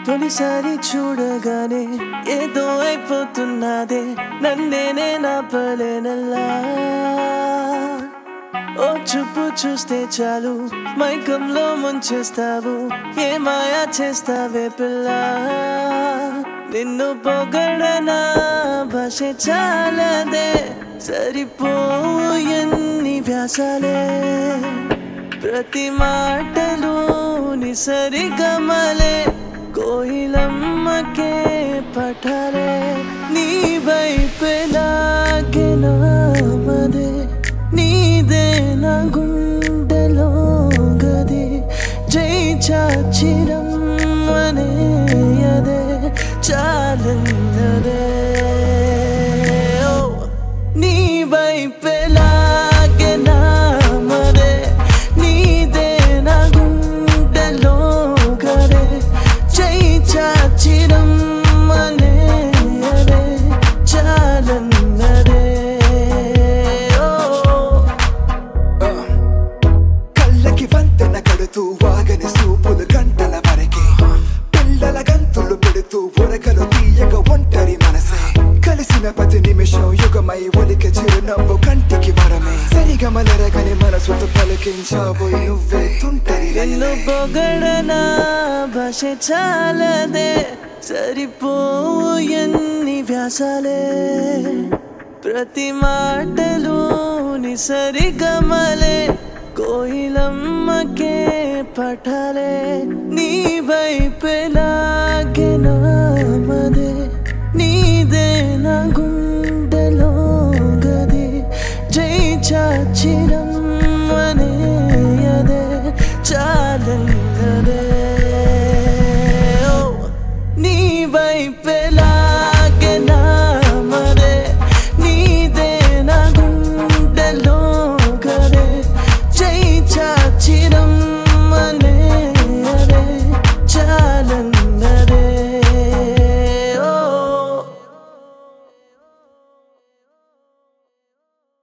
తొలిసారి చూడగానే ఏదో అయిపోతున్నదే నన్నేనే నాపలేనల్లా ఓ చూపు చూస్తే చాలు మైకంలో ముంచేస్తావు ఏ మాయా చేస్తావే పిల్ల నిన్ను పొగడనా భాష చాలదే సరిపోవు ఎన్ని వ్యాసాలే ప్రతి మాటలు నిసరిగమలే కోయిలమ్మకే పఠాలే నీ వైపెలాగే నామదే నీదే నా గుండెలో గది జై చాచిరమ్మనే అదే చాలన్నదే ఓ నీ వైపెలాగే నామదే నీదే నా గుండెలో గదే జై చాచిరమ్మనే అదే చాలన్నదే ఓ కళ్ళకి వంతెన కడుతూ వాగని సూపులు గంటల వరకే పిల్లల గంతులు పెడుతూ ఉరకలు తీయక ఒంటరి మనసే కలిసిన ప్రతి నిమిషం యుగమై ఒలిక చిరునవ్వు కంటికి వరమే సరిగమలరగని మనసుతో పలికించాబోయి నువ్వే తుంటరి నిన్ను రైలే. పొగడనా భాష చాలదే సరిపోవు ఎన్ని వ్యాసాలే ప్రతి మాటలు నిసరిగమలే కోయిలమ్మకే పఠాలే నీ వైపెలాగే నామదే నీదే నా గుండె